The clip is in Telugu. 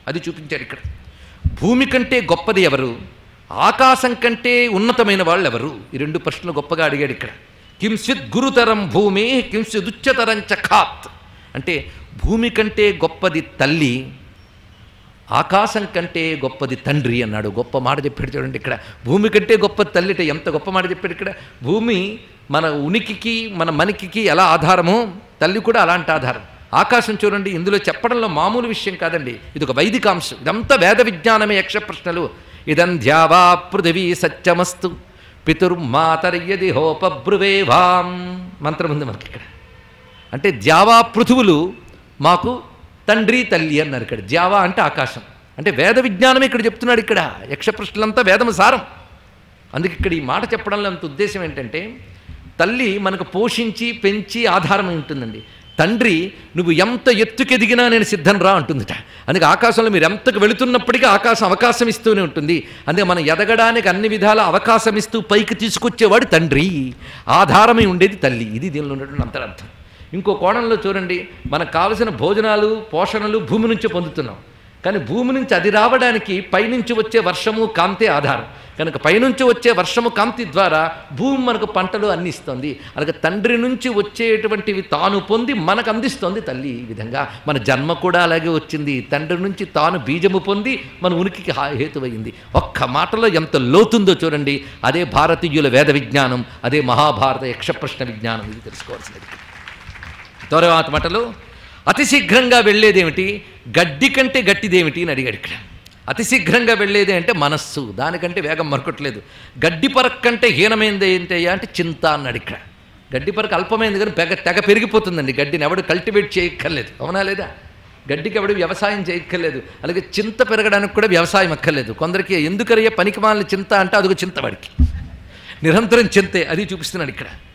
అది చూపించాడు ఇక్కడ భూమి కంటే గొప్పది ఎవరు ఆకాశం కంటే ఉన్నతమైన వాళ్ళు ఎవరు ఈ రెండు ప్రశ్నలు గొప్పగా అడిగాడు ఇక్కడ కింసిత్ గురుతరం భూమి కింసిత్ ఉచ్చతరం చఖాత్ అంటే భూమి కంటే గొప్పది తల్లి ఆకాశం కంటే గొప్పది తండ్రి అన్నాడు గొప్ప మాట చెప్పాడు చూడండి ఇక్కడ భూమి కంటే గొప్ప తల్లి అంటే ఎంత గొప్ప మాట చెప్పాడు ఇక్కడ భూమి మన ఉనికికి మన మనికికి ఎలా ఆధారమో తల్లి కూడా అలాంటి ఆధారం ఆకాశం చూడండి ఇందులో చెప్పడంలో మామూలు విషయం కాదండి ఇది ఒక వైదికాంశం ఇదంతా వేద విజ్ఞానమే యక్ష ప్రశ్నలు ఇదం ధ్యావా పృథివీ సత్యమస్తు పితుర్మాతర్యది హోపబ్రువేవాం మంత్రం ఉంది మనకి ఇక్కడ అంటే ద్యావా పృథువులు మాకు తండ్రి తల్లి అన్నారు ఇక్కడ ద్యావా అంటే ఆకాశం అంటే వేద విజ్ఞానమే ఇక్కడ చెప్తున్నాడు ఇక్కడ యక్ష ప్రశ్నలంతా వేదము సారం అందుకే ఇక్కడ ఈ మాట చెప్పడంలో అంత ఉద్దేశం ఏంటంటే తల్లి మనకు పోషించి పెంచి ఆధారం ఉంటుందండి తండ్రి నువ్వు ఎంత ఎత్తుకెదిగినా నేను సిద్ధం రా అంటుందిట అందుకే ఆకాశంలో మీరు ఎంతకు వెళుతున్నప్పటికీ ఆకాశం అవకాశం ఇస్తూనే ఉంటుంది అందుకే మనం ఎదగడానికి అన్ని విధాల అవకాశం ఇస్తూ పైకి తీసుకొచ్చేవాడు తండ్రి ఆధారమై ఉండేది తల్లి ఇది దీనిలో ఉన్నటువంటి అంతరార్థం ఇంకో కోణంలో చూడండి మనకు కావలసిన భోజనాలు పోషణలు భూమి నుంచి పొందుతున్నాం కానీ భూమి నుంచి అది రావడానికి పైనుంచి వచ్చే వర్షము కాంతే ఆధారం కనుక పైనుంచి వచ్చే వర్షము కాంతి ద్వారా భూమి మనకు పంటలు అన్ని ఇస్తుంది అలాగే తండ్రి నుంచి వచ్చేటువంటివి తాను పొంది మనకు అందిస్తోంది తల్లి ఈ విధంగా మన జన్మ కూడా అలాగే వచ్చింది తండ్రి నుంచి తాను బీజము పొంది మన ఉనికికి హా- హేతువైంది ఒక్క మాటలో ఎంత లోతుందో చూడండి అదే భారతీయుల వేద విజ్ఞానం అదే మహాభారత యక్షప్రశ్న విజ్ఞానం ఇది తెలుసుకోవాల్సినది తర్వాత మాటలు అతి శీఘ్రంగా వెళ్ళేదేమిటి గడ్డి కంటే గట్టిదేమిటి అని అడిగాడు ఇక్కడ అతి శీఘ్రంగా వెళ్ళేది అంటే మనస్సు దానికంటే వేగం మరొకట్లేదు గడ్డి పరక్ కంటే హీనమైనది ఏంటయ్యా అంటే చింత అన్నాడు ఇక్కడ గడ్డి పరక అల్పమైంది కానీ పెగ తెగ పెరిగిపోతుందండి గడ్డిని ఎవడు కల్టివేట్ చేయక్కర్లేదు అవునా లేదా గడ్డికి ఎవడు వ్యవసాయం చేయక్కర్లేదు అలాగే చింత పెరగడానికి కూడా వ్యవసాయం అక్కర్లేదు కొందరికి ఎందుకరయ్యే పనికి చింత అంటే అదొక చింత వాడికి నిరంతరం చింతే అది చూపిస్తున్నాడు ఇక్కడ